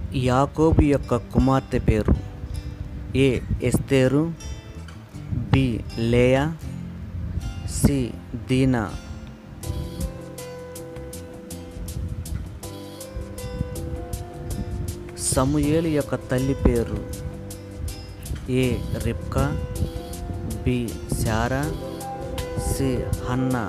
యాకోబు యొక్క కుమార్తె పేరు ఏ ఎస్తేరు బి లేయా సి దీనా సమూయేలు యొక్క తల్లి పేరు ఏ రిప్కా బి శారా సి హన్నా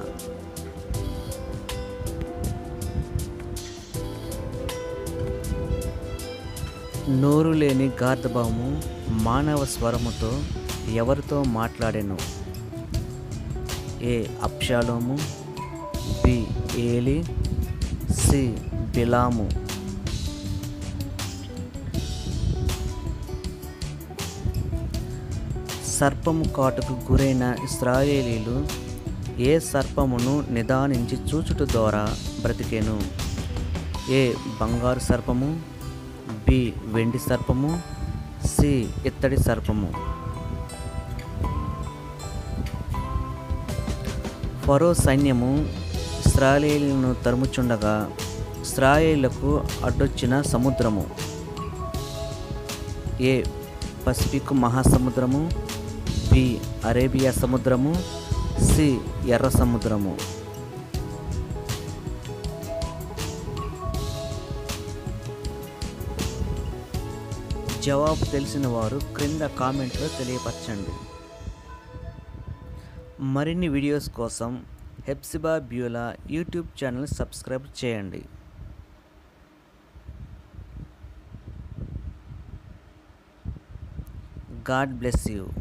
నోరు లేని గార్ధబాము మానవ స్వరముతో ఎవరితో మాట్లాడెను ఏ అప్షాలోము బి ఏలి సి బిలాము సర్పము కాటుకు గురైన ఇస్రాయేలీలు ఏ సర్పమును నిదానించి చూచుట ద్వారా బ్రతికెను ఏ బంగారు సర్పము బి వెండి సర్పము సి ఇత్తడి సర్పము ఫరో సైన్యము ఇస్రాయేలీలను తరుముచుండగా ఇస్రాయేళ్లకు అడ్డొచ్చిన సముద్రము ఏ పసిఫిక్ మహాసముద్రము బి అరేబియా సముద్రము సి ఎర్ర సముద్రము జవాబు తెలిసిన వారు క్రింద కామెంట్లో తెలియపరచండి మరిన్ని వీడియోస్ కోసం హెప్సిబా బ్యూలా యూట్యూబ్ ఛానల్ సబ్స్క్రైబ్ చేయండి గాడ్ బ్లెస్ యూ